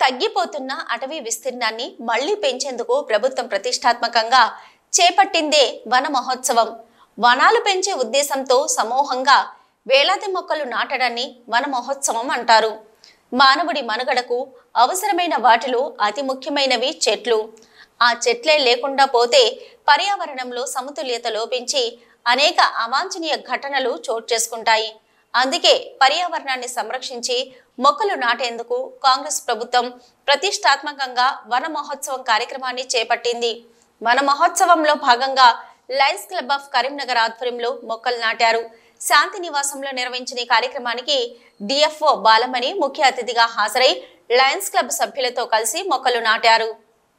తగ్గిపోతున్న అటవీ విస్తీర్ణాన్ని మళ్లీ పెంచేందుకు ప్రభుత్వం ప్రతిష్టాత్మకంగా చేపట్టిందే వన మహోత్సవం వనాలు పెంచే ఉద్దేశంతో సమూహంగా వేలాది మొక్కలు నాటడాన్ని వన మహోత్సవం అంటారు మానవుడి మనుగడకు అవసరమైన వాటిలో అతి ముఖ్యమైనవి చెట్లు ఆ చెట్లే లేకుండా పోతే పర్యావరణంలో సమతుల్యత లోపించి అనేక అవాంఛనీయ ఘటనలు చోటు చేసుకుంటాయి అందుకే పర్యావరణాన్ని సంరక్షించి మొక్కలు నాటేందుకు కాంగ్రెస్ ప్రభుత్వం ప్రతిష్టాత్మకంగా వన మహోత్సవం కార్యక్రమాన్ని చేపట్టింది వన మహోత్సవంలో భాగంగా లయన్స్ క్లబ్ ఆఫ్ కరీంనగర్ ఆధ్వర్యంలో మొక్కలు నాటారు శాంతి నివాసంలో నిర్వహించిన ఈ కార్యక్రమానికి డిఎఫ్ఓ బాలమణి ముఖ్య అతిథిగా హాజరై లయన్స్ క్లబ్ సభ్యులతో కలిసి మొక్కలు నాటారు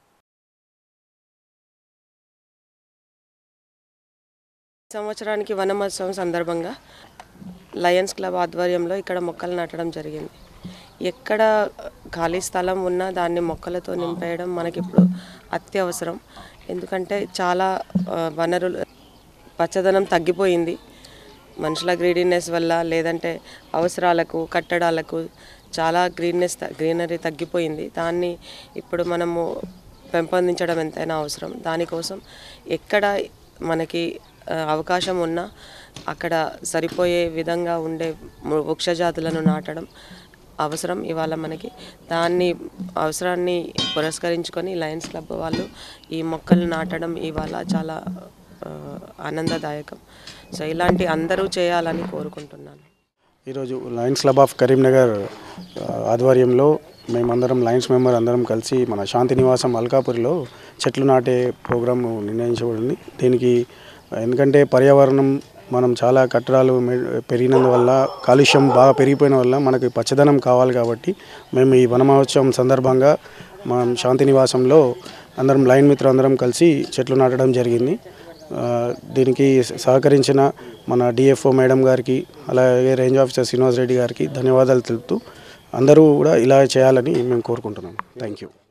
సంవత్సరానికి వనమహోత్సవం సందర్భంగా లయన్స్ క్లబ్ ఆధ్వర్యంలో ఇక్కడ మొక్కలు నాటడం జరిగింది ఎక్కడ ఖాళీ స్థలం ఉన్నా దాన్ని మొక్కలతో నింపేయడం మనకి ఇప్పుడు అత్యవసరం ఎందుకంటే చాలా ఆ, వనరులు పచ్చదనం తగ్గిపోయింది మనుషుల గ్రీడీనెస్ వల్ల లేదంటే అవసరాలకు కట్టడాలకు చాలా గ్రీన్నెస్ గ్రీనరీ తగ్గిపోయింది దాన్ని ఇప్పుడు మనము పెంపొందించడం ఎంతైనా అవసరం దానికోసం ఎక్కడ మనకి ఆ, అవకాశం ఉన్నా అక్కడ సరిపోయే విధంగా ఉండే ము- వృక్షజాతులను నాటడం అవసరం ఇవాళ మనకి దాన్ని అవసరాన్ని పురస్కరించుకొని లయన్స్ క్లబ్ వాళ్ళు ఈ మొక్కలు నాటడం ఇవాళ చాలా ఆ, ఆనందదాయకం సో ఇలాంటి అందరూ చేయాలని కోరుకుంటున్నాను ఈరోజు లయన్స్ క్లబ్ ఆఫ్ కరీంనగర్ ఆ, ఆధ్వర్యంలో మేమందరం లయన్స్ మెంబర్ అందరం కలిసి మన శాంతి నివాసం అల్కాపురిలో చెట్లు నాటే ప్రోగ్రాం నిర్ణయించబడింది దీనికి ఎందుకంటే పర్యావరణం మనం చాలా కట్టడాలు మె- పెరిగినందువల్ల కాలుష్యం బాగా పెరిగిపోయిన వల్ల మనకి పచ్చదనం కావాలి కాబట్టి మేము ఈ వన మహోత్సవం సందర్భంగా మనం శాంతి నివాసంలో అందరం లైన్ మిత్రులు అందరం కలిసి చెట్లు నాటడం జరిగింది ఆ, దీనికి సహకరించిన మన డిఎఫ్ఓ మేడం గారికి అలాగే రేంజ్ ఆఫీసర్ శ్రీనివాస్ రెడ్డి గారికి ధన్యవాదాలు తెలుపుతూ అందరూ కూడా ఇలా చేయాలని మేము కోరుకుంటున్నాం థ్యాంక్ యూ